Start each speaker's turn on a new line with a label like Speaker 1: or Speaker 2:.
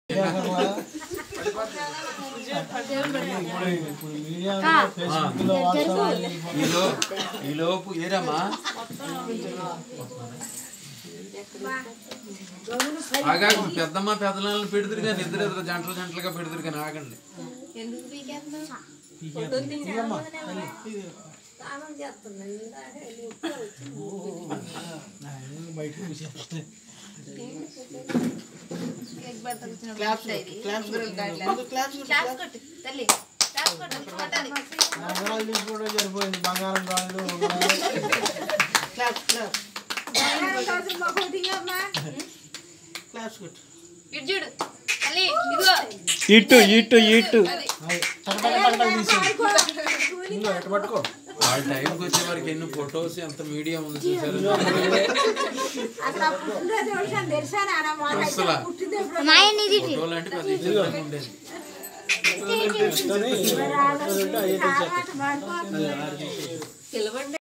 Speaker 1: ఇప్పుడు మీడియాలో ఫేస్బుక్లో వాట్సాప్
Speaker 2: ఈలో ఈలోపు ఏరమ్మా ఆగా పెద్దమ్మ పెద్దలను పెడుతురు కానీ ఇద్దరు ఇద్దరు జంటలు జంటలుగా పెడుతురు కానీ ఆగండి
Speaker 3: ఎందుకు పీకేస్తున్నావు
Speaker 1: బయటకు చూసేస్తాను
Speaker 3: కేక్ బర్త్డే వచ్చినప్పుడు ఇది. ఉంగరాలు కాయలు. క్లాప్స్ కొట్టు తల్లి క్లాప్స్ కొట్టు కొట్టాలి.
Speaker 1: బంగారాలు తీసుకోవడం సరిపోయింది బంగారం రాళ్ళు ఉంగరాలు.
Speaker 3: ఇటు చూడు తల్లి ఇదిగో
Speaker 4: ఇటు ఇటు ఇటు
Speaker 1: అది టకటక టకటక తీసేయండి. ఇంకో ఎట్ట పట్టుకో
Speaker 2: వాళ్ళ టైంకి వచ్చే వరకు ఎన్ని ఫొటోస్ ఎంత మీడియా ఉంది చూసారు అసలు ఫోటోలు అంటే పెద్ద విచిత్రంగా ఉండేది
Speaker 1: పెట్టుకొని, పెట్టుకుంటే అయ్యేటి వచ్చేస్తాయి.
Speaker 3: పిలవండి